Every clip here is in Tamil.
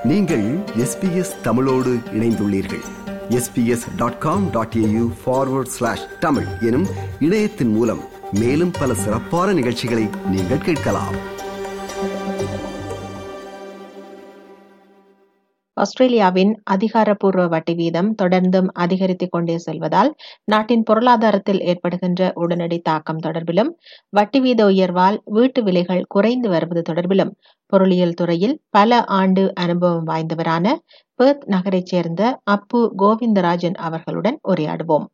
நீங்கள் எஸ்பிஎஸ் தமிழோடு இணைந்துள்ளீர்கள் SBS dot com dot AU forward slash தமிழ் எனும் இணையத்தின் மூலம் மேலும் பல சிறப்பான நிகழ்ச்சிகளை நீங்கள் கேட்கலாம் ஆஸ்திரேலியாவின் அதிகாரப்பூர்வ வட்டி வீதம் தொடர்ந்தும் அதிகரித்துக் கொண்டே செல்வதால் நாட்டின் பொருளாதாரத்தில் ஏற்படுகின்ற உடனடி தாக்கம் தொடர்பிலும் வட்டி வீத உயர்வால் வீட்டு விலைகள் குறைந்து வருவது தொடர்பிலும் பொருளியல் துறையில் பல ஆண்டு அனுபவம் வாய்ந்தவரான பெர்த் நகரைச் சேர்ந்த அப்பு கோவிந்தராஜன் அவர்களுடன் உரையாடுவோம்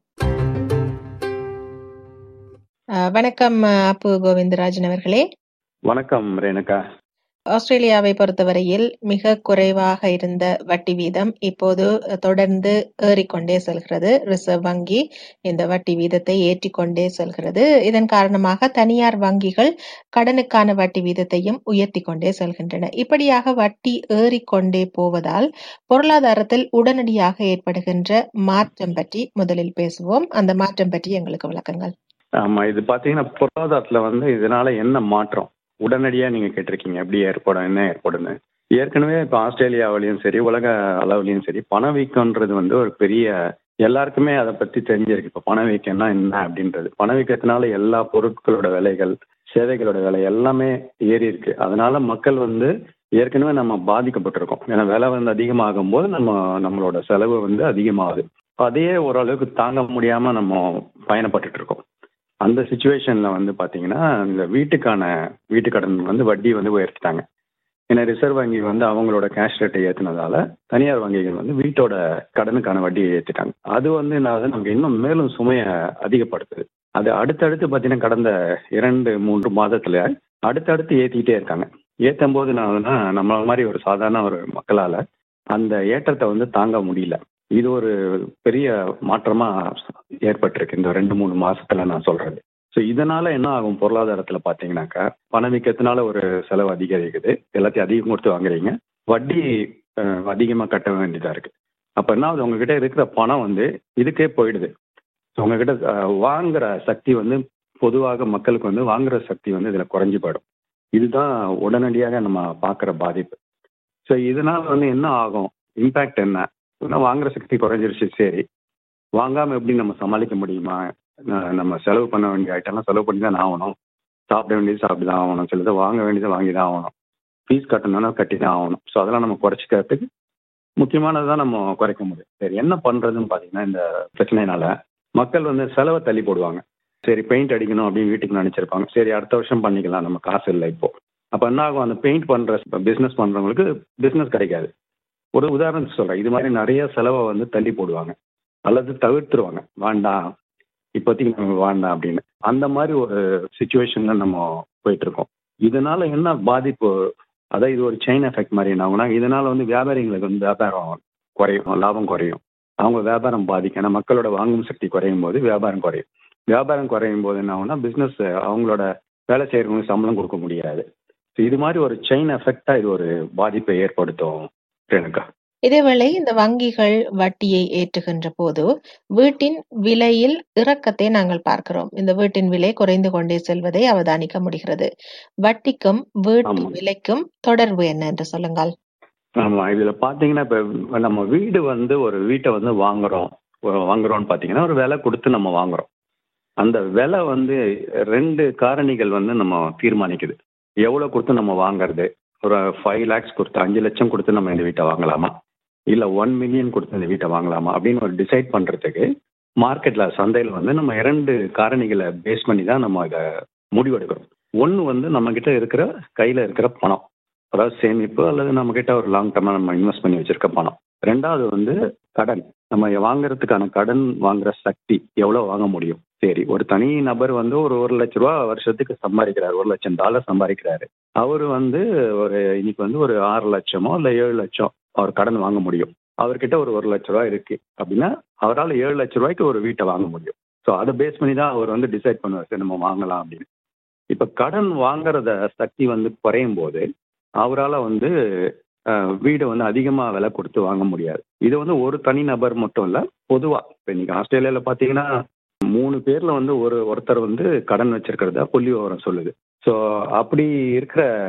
அஹ், வணக்கம் அஹ், அப்பு கோவிந்தராஜன் அவர்களே வணக்கம் ரேணுகா ஆஸ்திரேலியாவை பொறுத்தவரையில் மிக குறைவாக இருந்த வட்டி வீதம் இப்போது தொடர்ந்து ஏறிக்கொண்டே செல்கிறது ரிசர்வ் வங்கி இந்த வட்டி வீதத்தை ஏற்றிக்கொண்டே செல்கிறது இதன் காரணமாக தனியார் வங்கிகள் கடனுக்கான வட்டி வீதத்தையும் உயர்த்தி கொண்டே செல்கின்றன இப்படியாக வட்டி ஏறிக்கொண்டே போவதால் பொருளாதாரத்தில் உடனடியாக ஏற்படுகின்ற மாற்றம் பற்றி முதலில் பேசுவோம் அந்த மாற்றம் பற்றி எங்களுக்கு விளக்குங்கள் ஆமா இது பாத்தீங்கன்னா பொருளாதாரத்துல வந்து இதனால என்ன மாற்றம் உடனடியா நீங்க கேட்டிருக்கீங்க எப்படி ஏற்படும் என்ன ஏற்படும்னு ஏற்கனவே இப்போ ஆஸ்திரேலியாவிலையும் சரி உலக அளவுலையும் சரி பணவீக்கம்ன்றது வந்து ஒரு பெரிய எல்லாருக்குமே அதை பத்தி தெரிஞ்சிருக்கு இப்போ பணவீக்கம்னா என்ன அப்படின்றது பணவீக்கத்தினால எல்லா பொருட்களோட விலைகள் சேவைகளோட விலை எல்லாமே ஏறி இருக்கு அதனால மக்கள் வந்து ஏற்கனவே நம்ம பாதிக்கப்பட்டிருக்கோம் ஏன்னா விலை வந்து அதிகமாகும் போது நம்ம நம்மளோட செலவு வந்து அதிகமாகுது அதையே ஓரளவுக்கு தாங்க முடியாம நம்ம பயணப்பட்டுட்டு இருக்கோம் அந்த சுச்சுவேஷன்ல வந்து பாத்தீங்கன்னா இந்த வீட்டுக்கான வீட்டு கடன் வந்து வட்டி வந்து உயர்த்திட்டாங்க ஏன்னா ரிசர்வ் வங்கி வந்து அவங்களோட கேஷ் ரேட்டை ஏற்றினதால தனியார் வங்கிகள் வந்து வீட்டோட கடனுக்கான வட்டியை ஏற்றிட்டாங்க அது வந்து என்ன ஆகுது நமக்கு இன்னும் மேலும் சுமையை அதிகப்படுத்துது அது அடுத்தடுத்து பார்த்தீங்கன்னா கடந்த இரண்டு மூன்று மாதத்துல அடுத்தடுத்து ஏற்றிக்கிட்டே இருக்காங்க ஏற்றும் போது என்ன ஆகுதுன்னா நம்ம மாதிரி ஒரு சாதாரண ஒரு மக்களால அந்த ஏற்றத்தை வந்து தாங்க முடியல இது ஒரு பெரிய மாற்றமா ஏற்பட்டிருக்கு இந்த ரெண்டு மூணு மாசத்துல நான் சொல்றது ஸோ இதனால என்ன ஆகும் பொருளாதாரத்துல பாத்தீங்கன்னாக்கா பணவீக்கத்தினால ஒரு செலவு அதிகரிக்குது எல்லாத்தையும் அதிகம் கொடுத்து வாங்குறீங்க வட்டி அஹ், அதிகமா கட்ட வேண்டியதா இருக்கு அப்ப என்ன ஆகுது உங்ககிட்ட இருக்கிற பணம் வந்து இதுக்கே போயிடுது So, உங்ககிட்ட அஹ், வாங்குற சக்தி வந்து பொதுவாக மக்களுக்கு வந்து வாங்குற சக்தி வந்து இதுல குறைஞ்சு போயிடும் இதுதான் உடனடியாக நம்ம பார்க்குற பாதிப்பு ஸோ இதனால வந்து என்ன ஆகும் இம்பேக்ட் என்ன ஏன்னா வாங்குற சக்தி குறைஞ்சிருச்சு சரி வாங்காம எப்படி நம்ம சமாளிக்க முடியுமா ந- நம்ம செலவு பண்ண வேண்டிய ஐட்டம்லாம் செலவு பண்ணி தான் ஆகணும் சாப்பிட வேண்டியது சாப்பிட்டு தான் ஆகணும் சிலது வாங்க வேண்டியது வாங்கி தான் ஆகணும் ஃபீஸ் கட்டணும்னா கட்டி தான் ஆகணும் ஸோ அதெல்லாம் நம்ம குறைச்சிக்கிறதுக்கு முக்கியமானதான் நம்ம குறைக்க முடியும் சரி என்ன பண்றதுன்னு பார்த்தீங்கன்னா இந்த பிரச்சனைனால மக்கள் வந்து செலவை தள்ளி போடுவாங்க சரி பெயிண்ட் அடிக்கணும் அப்படின்னு வீட்டுக்கு நினைச்சிருப்பாங்க சரி அடுத்த வருஷம் பண்ணிக்கலாம் நம்ம காசு இல்லை இப்போ அப்போ என்ன ஆகும் அந்த பெயிண்ட் பண்ற பிஸ்னஸ் பண்றவங்களுக்கு பிஸ்னஸ் கிடைக்காது ஒரு உதாரணத்துக்கு சொல்றேன் இது மாதிரி நிறைய செலவை வந்து தள்ளி போடுவாங்க அல்லது தவிர்த்துருவாங்க வேண்டாம் இப்போதைக்கு நம்ம வேண்டாம் அப்படின்னு அந்த மாதிரி ஒரு சுச்சுவேஷன்ல நம்ம போயிட்டு இருக்கோம் இதனால என்ன பாதிப்பு அதான் இது ஒரு செயின் எஃபெக்ட் மாதிரி என்ன ஆகும்னா இதனால வந்து வியாபாரிகளுக்கு வந்து வியாபாரம் குறையும் லாபம் குறையும் அவங்க வியாபாரம் பாதிக்கும் ஏன்னா மக்களோட வாங்கும் சக்தி குறையும் போது வியாபாரம் குறையும் வியாபாரம் குறையும் போது என்ன ஆகும்னா பிஸ்னஸ் அவங்களோட வேலை செய்யறவங்களுக்கு சம்பளம் கொடுக்க முடியாது So இது மாதிரி ஒரு செயின் எஃபெக்டா இது ஒரு பாதிப்பை ஏற்படுத்தும் ரேணுகா இதேவேளை இந்த வங்கிகள் வட்டியை ஏற்றுகின்ற போது வீட்டின் விலையில் இறக்கத்தை நாங்கள் பார்க்கிறோம் இந்த வீட்டின் விலை குறைந்து கொண்டே செல்வதை அவதானிக்க முடிகிறது வட்டிக்கும் வீட்டு ஆமா. விலைக்கும் தொடர்பு என்ன என்று சொல்லுங்கள் ஆமா இதுல பாத்தீங்கன்னா இப்ப நம்ம வீடு வந்து ஒரு வீட்டை வந்து வாங்குறோம் ஒரு வாங்குறோம்னு பாத்தீங்கன்னா ஒரு விலை கொடுத்து நம்ம வாங்குறோம் அந்த விலை வந்து ரெண்டு காரணிகள் வந்து நம்ம தீர்மானிக்குது எவ்வளவு கொடுத்து நம்ம வாங்குறது ஒரு ஃபைவ் லேக்ஸ் கொடுத்து அஞ்சு லட்சம் கொடுத்து நம்ம இந்த வீட்டை வாங்கலாமா இல்ல ஒன் மில்லியன் கொடுத்து இந்த வீட்டை வாங்கலாமா அப்படின்னு ஒரு டிசைட் பண்றதுக்கு மார்க்கெட்ல சந்தையில வந்து நம்ம இரண்டு காரணிகளை பேஸ் பண்ணி தான் நம்ம இதை முடிவெடுக்கிறோம் ஒன்று வந்து நம்ம கிட்ட இருக்கிற கையில இருக்கிற பணம் அதாவது சேமிப்பு அல்லது நம்ம கிட்ட ஒரு லாங் டர்மா நம்ம இன்வெஸ்ட் பண்ணி வச்சிருக்க பணம் ரெண்டாவது வந்து கடன் நம்ம வாங்குறதுக்கான கடன் வாங்குற சக்தி எவ்வளவு வாங்க முடியும் சரி ஒரு தனி நபர் வந்து ஒரு ஒரு லட்ச ரூபா வருஷத்துக்கு சம்பாதிக்கிறாரு ஒரு லட்சம் டாலர் சம்பாதிக்கிறாரு அவர் வந்து ஒரு இன்னைக்கு வந்து ஒரு ஆறு லட்சமோ இல்ல ஏழு லட்சம் அவர் கடன் வாங்க முடியும் அவர்கிட்ட ஒரு ஒரு லட்ச ரூபாய் இருக்கு அப்படின்னா அவரால் ஏழு லட்ச ரூபாய்க்கு ஒரு வீட்டை வாங்க முடியும் ஸோ அதை பேஸ் பண்ணி தான் அவர் வந்து டிசைட் பண்ணுவார் சரி நம்ம வாங்கலாம் அப்படின்னு இப்ப கடன் வாங்குறத சக்தி வந்து குறையும் போது அவரால் வந்து அஹ், வீடு வந்து அதிகமா விலை கொடுத்து வாங்க முடியாது இது வந்து ஒரு தனி நபர் மட்டும் இல்ல பொதுவா இப்ப இன்னைக்கு ஆஸ்திரேலியால பாத்தீங்கன்னா மூணு பேர்ல வந்து ஒரு ஒருத்தர் வந்து கடன் வச்சிருக்கிறதா புள்ளி விவரம் சொல்லுது ஸோ அப்படி இருக்கிற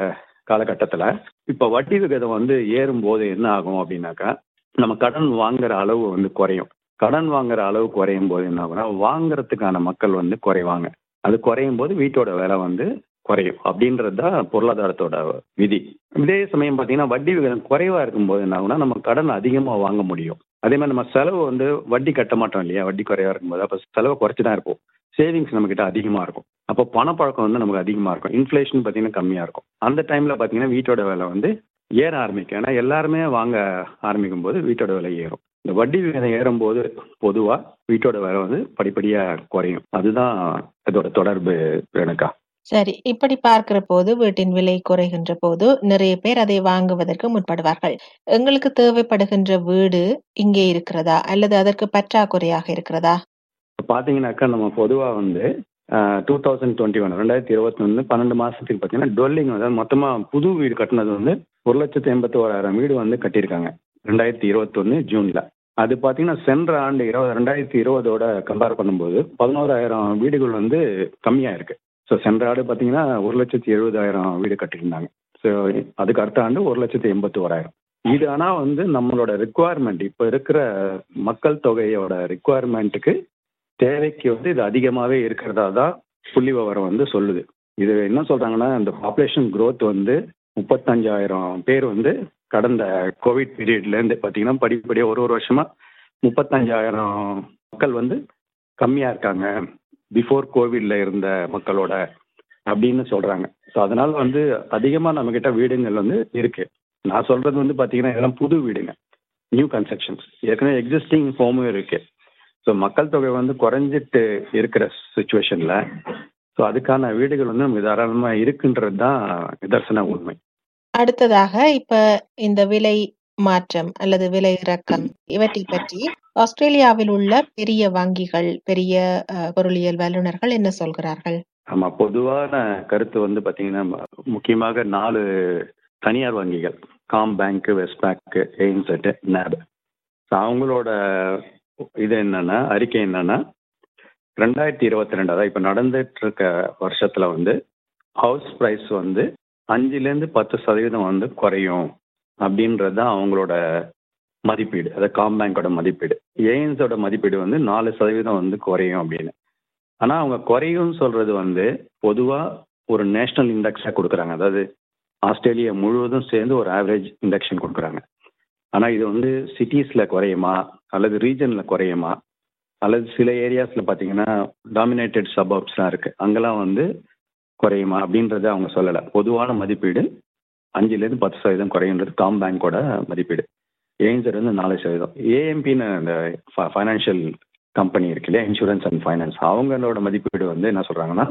காலகட்டத்தில் இப்போ வட்டி விகிதம் வந்து ஏறும்போது என்ன ஆகும் அப்படின்னாக்கா நம்ம கடன் வாங்குற அளவு வந்து குறையும் கடன் வாங்குற அளவு குறையும் போது என்ன ஆகும்னா வாங்குறதுக்கான மக்கள் வந்து குறைவாங்க அது குறையும் போது வீட்டோட விலை வந்து குறையும் அப்படின்றது தான் பொருளாதாரத்தோட விதி இதே சமயம் பார்த்தீங்கன்னா வட்டி விகிதம் குறைவாக இருக்கும்போது என்ன ஆகும்னா நம்ம கடன் அதிகமாக வாங்க முடியும் அதே மாதிரி நம்ம செலவு வந்து வட்டி கட்ட மாட்டோம் இல்லையா வட்டி குறைவாக இருக்கும்போது அப்போ செலவை குறைச்சி தான் இருப்போம் சேவிங்ஸ் நம்மக்கிட்ட அதிகமாக இருக்கும் அப்போ பணப்பழக்கம் வந்து நமக்கு அதிகமாக இருக்கும் இன்ஃப்ளேஷன் பார்த்தீங்கன்னா கம்மியாக இருக்கும் அந்த டைமில் பார்த்தீங்கன்னா வீட்டோட விலை வந்து ஏற ஆரம்பிக்கும் ஏன்னா எல்லாருமே வாங்க ஆரம்பிக்கும் போது வீட்டோட விலை ஏறும் இந்த வட்டி விகிதம் ஏறும்போது பொதுவாக வீட்டோட விலை வந்து படிப்படியாக குறையும் அதுதான் இதோட தொடர்பு ரேணுகா சரி இப்படி பார்க்கிற போது வீட்டின் விலை குறைகின்ற போது நிறைய பேர் அதை வாங்குவதற்கு முற்படுவார்கள் எங்களுக்கு தேவைப்படுகின்ற வீடு இங்கே இருக்கிறதா அல்லது அதற்கு பற்றாக்குறையாக இருக்கிறதா பார்த்தீங்கன்னாக்கா நம்ம பொதுவாக வந்து டூ தௌசண்ட் டுவெண்ட்டி ஒன் ரெண்டாயிரத்தி இருபத்தி ஒன்று பன்னெண்டு மாதத்துக்கு பார்த்தீங்கன்னா டொல்லிங் அதாவது மொத்தமாக புது வீடு கட்டினது வந்து ஒரு லட்சத்து எண்பத்தி ஓராயிரம் வீடு வந்து கட்டியிருக்காங்க ரெண்டாயிரத்தி இருபத்தொன்று ஜூனில் அது பார்த்தீங்கன்னா சென்ற ஆண்டு இருபது ரெண்டாயிரத்தி இருபதோட கம்பேர் பண்ணும்போது பதினோராயிரம் வீடுகள் வந்து கம்மியாக இருக்கு ஸோ சென்ற ஆண்டு பார்த்தீங்கன்னா ஒரு லட்சத்தி எழுபதாயிரம் வீடு கட்டியிருந்தாங்க ஸோ அதுக்கு அடுத்த ஆண்டு ஒரு லட்சத்தி எண்பத்தி ஓராயிரம் இது ஆனால் வந்து நம்மளோட ரெக்குவயர்மெண்ட் இப்போ இருக்கிற மக்கள் தொகையோட ரெக்குவயர்மெண்ட்டுக்கு தேவைக்கு வந்து இது அதிகமாகவே இருக்கிறதா தான் புள்ளி விவரம் வந்து சொல்லுது இது என்ன சொல்கிறாங்கன்னா இந்த பாப்புலேஷன் க்ரோத் வந்து முப்பத்தஞ்சாயிரம் பேர் வந்து கடந்த கோவிட் பீரியட்லேருந்து பார்த்தீங்கன்னா படிப்படியாக ஒரு ஒரு வருஷமாக முப்பத்தஞ்சாயிரம் மக்கள் வந்து கம்மியாக இருக்காங்க பிஃபோர் கோவிட்ல இருந்த மக்களோட அப்படின்னு சொல்கிறாங்க ஸோ அதனால் வந்து அதிகமாக நம்மக்கிட்ட வீடுங்கள் வந்து இருக்குது நான் சொல்கிறது வந்து பார்த்தீங்கன்னா இதெல்லாம் புது வீடுங்க நியூ கன்ஸ்ட்ரக்ஷன்ஸ் ஏற்கனவே எக்ஸிஸ்டிங் ஹோமும் இருக்குது ஸோ மக்கள் தொகை வந்து குறைஞ்சிட்டு இருக்கிற சுச்சுவேஷனில் ஸோ அதுக்கான வீடுகள் வந்து நமக்கு தாராளமாக இருக்குன்றது தான் நிதர்சன உண்மை அடுத்ததாக இப்ப இந்த விலை மாற்றம் அல்லது விலை இறக்கம் இவற்றை பற்றி ஆஸ்திரேலியாவில் உள்ள பெரிய வங்கிகள் பெரிய அஹ், பொருளியல் வல்லுநர்கள் என்ன சொல்கிறார்கள் ஆமாம் பொதுவான கருத்து வந்து பார்த்தீங்கன்னா முக்கியமாக நாலு தனியார் வங்கிகள் காம் பேங்க்கு வெஸ்ட் பேங்க்கு எய்ம்செட்டு நேப் ஸோ அவங்களோட இது என்னன்னா அறிக்கை என்னன்னா ரெண்டாயிரத்தி இருபத்தி ரெண்டு அதாவது இப்போ நடந்துட்டு இருக்க வருஷத்துல வந்து ஹவுஸ் ப்ரைஸ் வந்து அஞ்சுலேருந்து பத்து சதவீதம் வந்து குறையும் அப்படின்றது தான் அவங்களோட மதிப்பீடு அதாவது காம் பேங்கோட மதிப்பீடு ஏஎன்ஸோட மதிப்பீடு வந்து நாலு சதவீதம் வந்து குறையும் அப்படின்னு ஆனால் அவங்க குறையும்னு சொல்றது வந்து பொதுவாக ஒரு நேஷனல் இண்டெக்ஸாக கொடுக்குறாங்க அதாவது ஆஸ்திரேலியா முழுவதும் சேர்ந்து ஒரு ஆவரேஜ் இண்டெக்ஷன் கொடுக்குறாங்க ஆனால் இது வந்து சிட்டிஸில் குறையுமா அல்லது ரீஜனில் குறையுமா அல்லது சில ஏரியாஸில் பார்த்தீங்கன்னா டாமினேட்டட் சபப்ஸ்லாம் இருக்குது அங்கெல்லாம் வந்து குறையுமா அப்படின்றத அவங்க சொல்லலை பொதுவான மதிப்பீடு அஞ்சுலேருந்து பத்து சதவீதம் குறையுன்றது காம் பேங்கோட மதிப்பீடு ஏஞ்சர் வந்து நாலு சதவீதம் ஏஎம்பின்னு அந்த ஃபைனான்ஷியல் கம்பெனி இருக்கு இல்லையா இன்சூரன்ஸ் அண்ட் ஃபைனான்ஸ் அவங்களோட மதிப்பீடு வந்து என்ன சொல்கிறாங்கன்னா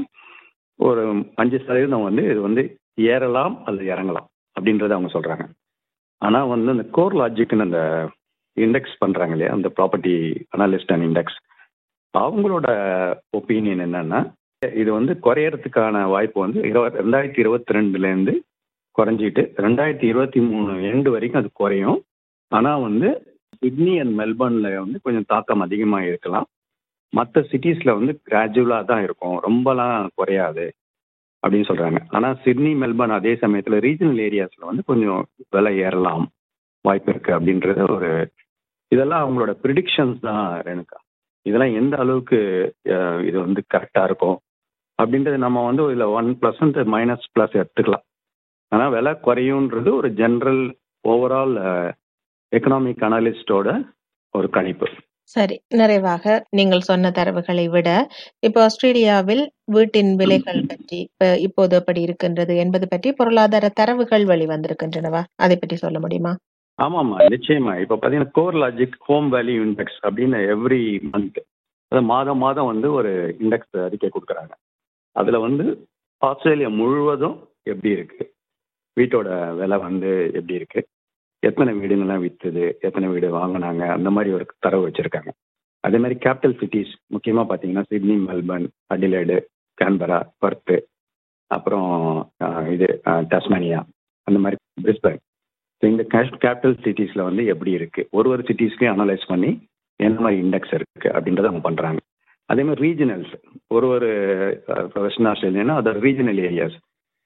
ஒரு அஞ்சு சதவீதம் வந்து இது வந்து ஏறலாம் அல்லது இறங்கலாம் அப்படின்றத அவங்க சொல்கிறாங்க ஆனால் வந்து இந்த கோர் லாஜிக்னு அந்த இண்டெக்ஸ் பண்ணுறாங்க இல்லையா அந்த ப்ராப்பர்ட்டி அனாலிஸ்ட் அண்ட் இண்டெக்ஸ் அவங்களோட ஒப்பீனியன் என்னன்னா இது வந்து குறையறதுக்கான வாய்ப்பு வந்து இருபது ரெண்டாயிரத்தி இருபத்தி ரெண்டுலேருந்து குறைஞ்சிட்டு ரெண்டாயிரத்தி இருபத்தி மூணு எண்டு வரைக்கும் அது குறையும் ஆனால் வந்து சிட்னி அண்ட் மெல்பர்னில் வந்து கொஞ்சம் தாக்கம் அதிகமாக இருக்கலாம் மற்ற சிட்டிஸில் வந்து கிராஜுவலாக தான் இருக்கும் ரொம்பலாம் குறையாது அப்படின்னு சொல்கிறாங்க ஆனால் சிட்னி மெல்பர்ன் அதே சமயத்தில் ரீஜனல் ஏரியாஸில் வந்து கொஞ்சம் விலை ஏறலாம் வாய்ப்பு இருக்குது அப்படின்றது ஒரு இதெல்லாம் அவங்களோட ப்ரிடிக்ஷன்ஸ் தான் ரேணுகா இதெல்லாம் எந்த அளவுக்கு அஹ், இது வந்து கரெக்டாக இருக்கும் அப்படின்றது நம்ம வந்து இதில் ஒன் பர்சன்ட் மைனஸ் ப்ளஸ் எடுத்துக்கலாம் ஆனால் விலை குறையுன்றது ஒரு ஜென்ரல் ஓவரால் எக்கனாமிக் அனாலிஸ்டோட ஒரு கணிப்பு சரி நிறைவாக நீங்கள் சொன்ன தரவுகளை விட இப்போ ஆஸ்திரேலியாவில் வீட்டின் விலைகள் பற்றி இப்ப இப்போது எப்படி இருக்கின்றது என்பது பற்றி பொருளாதார தரவுகள் வெளிவந்திருக்கின்றனவா அதை பற்றி சொல்ல முடியுமா ஆமாம்மா நிச்சயமா இப்போ பார்த்தீங்கன்னா CoreLogic home value index அப்படின்னு எவ்ரி மந்த் அதாவது மாதம் மாதம் வந்து ஒரு இண்டெக்ஸ் அறிக்கை கொடுக்குறாங்க அதில் வந்து ஆஸ்திரேலியா முழுவதும் எப்படி இருக்கு வீட்டோட விலை வந்து எப்படி இருக்கு எத்தனை வீடுங்கள்லாம் விற்றுது எத்தனை வீடு வாங்கினாங்க அந்த மாதிரி ஒரு தரவு வச்சுருக்காங்க அதே மாதிரி கேபிட்டல் சிட்டிஸ் முக்கியமாக பார்த்தீங்கன்னா Sydney Melbourne Adelaide Canberra Perth அப்புறம் அஹ், இது டஸ்மேனியா அந்த மாதிரி பிரிஸ்பன் ஸோ இந்த கேஷ் கேபிட்டல் சிட்டிஸில் வந்து எப்படி இருக்குது ஒரு ஒரு சிட்டிஸ்லையும் அனலைஸ் பண்ணி என்ன மாதிரி இண்டெக்ஸ் இருக்குது அப்படின்றத அவங்க பண்ணுறாங்க அதே மாதிரி ரீஜனல்ஸ் ஒரு ஒரு வெஸ்டர்ன் ஆஸ்திரேலியானா அதோட ரீஜனல் ஏரியாஸ்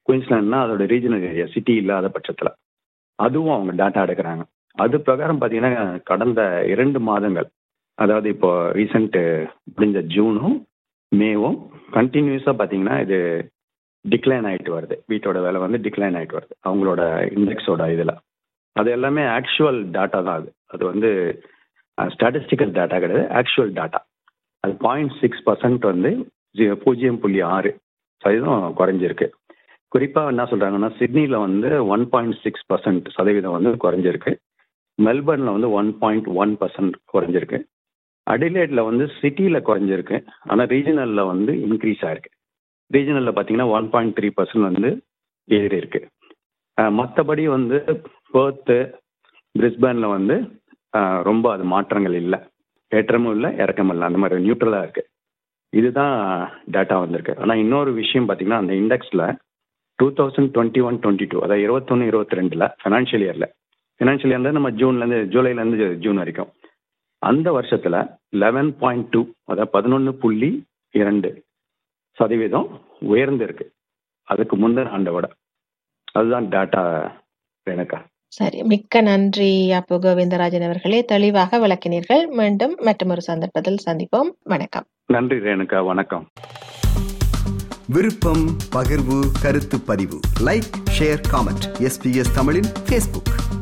குயின்ஸ்லாண்ட்னா அதோட ரீஜனல் ஏரியா சிட்டி இல்லாத பட்சத்தில் அதுவும் அவங்க டேட்டா எடுக்கிறாங்க அது பிரகாரம் பார்த்தீங்கன்னா கடந்த இரண்டு மாதங்கள் அதாவது இப்போ ரீசெண்ட் முடிஞ்ச ஜூனும் மேவும் கண்டினியூஸாக பார்த்தீங்கன்னா இது டிக்ளைன் ஆகிட்டு வருது வீட்டோட விலை வந்து டிக்ளைன் ஆகிட்டு வருது அவங்களோட இண்டெக்ஸோட இதில் அது எல்லாமே ஆக்சுவல் டேட்டா தான் அது அது வந்து ஸ்டாட்டிஸ்டிக்கல் டேட்டா கிடையாது ஆக்சுவல் டேட்டா அது பாயிண்ட் சிக்ஸ் பர்சன்ட் வந்து ஜி- பூஜ்ஜியம் புள்ளி ஆறு சதவீதம் குறைஞ்சிருக்கு குறிப்பாக என்ன சொல்கிறாங்கன்னா சிட்னியில் வந்து ஒன் பாயிண்ட் சிக்ஸ் பர்சன்ட் சதவீதம் வந்து குறைஞ்சிருக்கு மெல்பர்னில் வந்து ஒன் பாயிண்ட் ஒன் பர்சன்ட் குறைஞ்சிருக்கு அடிலேட்டில் வந்து சிட்டியில் குறைஞ்சிருக்கு ஆனால் ரீஜனலில் வந்து இன்க்ரீஸ் ஆயிருக்கு ரீஜனலில் பார்த்தீங்கன்னா ஒன் பாயிண்ட் த்ரீ பர்சன்ட் வந்து ஏறி இருக்கு மற்றபடி வந்து பேர்த்து பிரிஸ்பேனில் வந்து அஹ், ரொம்ப அது மாற்றங்கள் இல்லை ஏற்றமும் இல்லை இறக்கமும் இல்லை அந்த மாதிரி நியூட்ரலாக இருக்கு இதுதான் டேட்டா வந்திருக்கு ஆனால் இன்னொரு விஷயம் பார்த்தீங்கன்னா அந்த இண்டெக்ஸில் two thousand twenty one twenty two அதாவது இருபத்தொன்று இருபத்தி ரெண்டில் ஃபினான்ஷியல் இயரில் ஃபினான்ஷியல் இயர்ல நம்ம ஜூன்லேருந்து ஜூலைலேருந்து ஜூன் வரைக்கும் அந்த வருஷத்தில் லெவன் பாயிண்ட் டூ அதாவது பதினொன்று புள்ளி இரண்டு சதவீதம் உயர்ந்திருக்கு அதுக்கு முந்தின ஆண்டை விட அதுதான் டேட்டா ரேணுகா சரி மிக்க நன்றி அப்பு கோவிந்தராஜன் அவர்களே தெளிவாக விளக்கினீர்கள் மீண்டும் மற்றொரு சந்தர்ப்பத்தில் சந்திப்போம் வணக்கம் நன்றி ரேணுகா வணக்கம் விருப்பம் பகிர்வு கருத்து பதிவு லைக் ஷேர் காமெண்ட் எஸ்பிஎஸ் தமிழின் ஃபேஸ்புக்